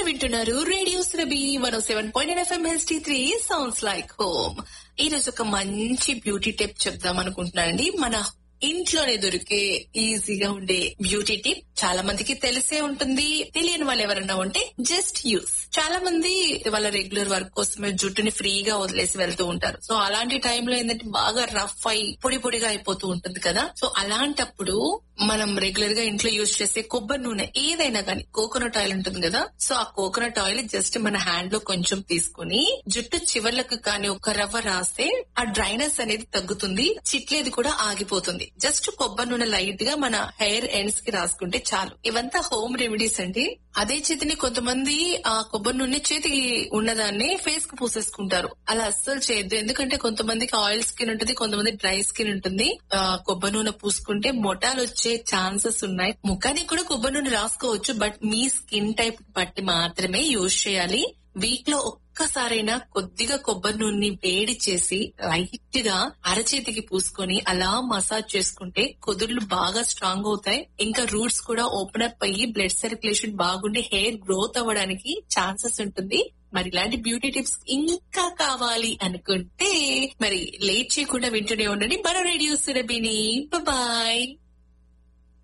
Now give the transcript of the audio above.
వింటున్నారు radio Surabhi one seven point FM HD three sounds like home ఈ రోజు ఒక మంచి బ్యూటీ టిప్ చెప్దాం అనుకుంటున్నానండి మన ఇంట్లోనే దొరికే ఈజీగా ఉండే బ్యూటీ టిప్ చాలా మందికి తెలిసే ఉంటుంది తెలియని వాళ్ళు ఎవరన్నా ఉంటే జస్ట్ యూస్ చాలా మంది వాళ్ళ రెగ్యులర్ వర్క్ కోసమే జుట్టుని ఫ్రీగా వదిలేసి వెళ్తూ ఉంటారు సో అలాంటి టైంలో ఏంటంటే బాగా రఫ్ అయి పొడి పొడిగా అయిపోతూ ఉంటుంది కదా సో అలాంటప్పుడు మనం రెగ్యులర్ గా ఇంట్లో యూజ్ చేసే కొబ్బరి నూనె ఏదైనా కానీ కోకోనట్ ఆయిల్ ఉంటుంది కదా సో ఆ కోకోనట్ ఆయిల్ జస్ట్ మన హ్యాండ్ లో కొంచెం తీసుకుని జుట్టు చివర్లకు కానీ ఒక రవ్వ రాస్తే ఆ డ్రైనెస్ అనేది తగ్గుతుంది చిట్లేది కూడా ఆగిపోతుంది జస్ట్ కొబ్బరి నూనె లైట్ గా మన హెయిర్ ఎండ్స్ కి రాసుకుంటే చాలు ఇవంతా హోమ్ రెమెడీస్ అండి అదే చేతిని కొంతమంది ఆ కొబ్బరి నూనె చేతికి ఉన్నదాన్ని ఫేస్ కు పూసేసుకుంటారు అలా అస్సలు చేయొద్దు ఎందుకంటే కొంతమందికి ఆయిల్ స్కిన్ ఉంటుంది కొంతమంది డ్రై స్కిన్ ఉంటుంది ఆ కొబ్బరి నూనె పూసుకుంటే మొటాలు వచ్చే ఛాన్సెస్ ఉన్నాయి ముఖానికి కూడా కొబ్బరి నూనె రాసుకోవచ్చు బట్ మీ స్కిన్ టైప్ బట్టి మాత్రమే యూజ్ చేయాలి వీక్ లో ఒక్కసారైనా కొద్దిగా కొబ్బరి నూనె వేడి చేసి లైట్ గా అరచేతికి పూసుకొని అలా మసాజ్ చేసుకుంటే కుదుర్లు బాగా స్ట్రాంగ్ అవుతాయి ఇంకా రూట్స్ కూడా ఓపెన్ అప్ అయ్యి బ్లడ్ సర్క్యులేషన్ బాగుండి హెయిర్ గ్రోత్ అవ్వడానికి ఛాన్సెస్ ఉంటుంది మరి ఇలాంటి బ్యూటీ టిప్స్ ఇంకా కావాలి అనుకుంటే మరి లేట్ చేయకుండా వింటూనే ఉండండి మన రేడియో సురభిని బాయ్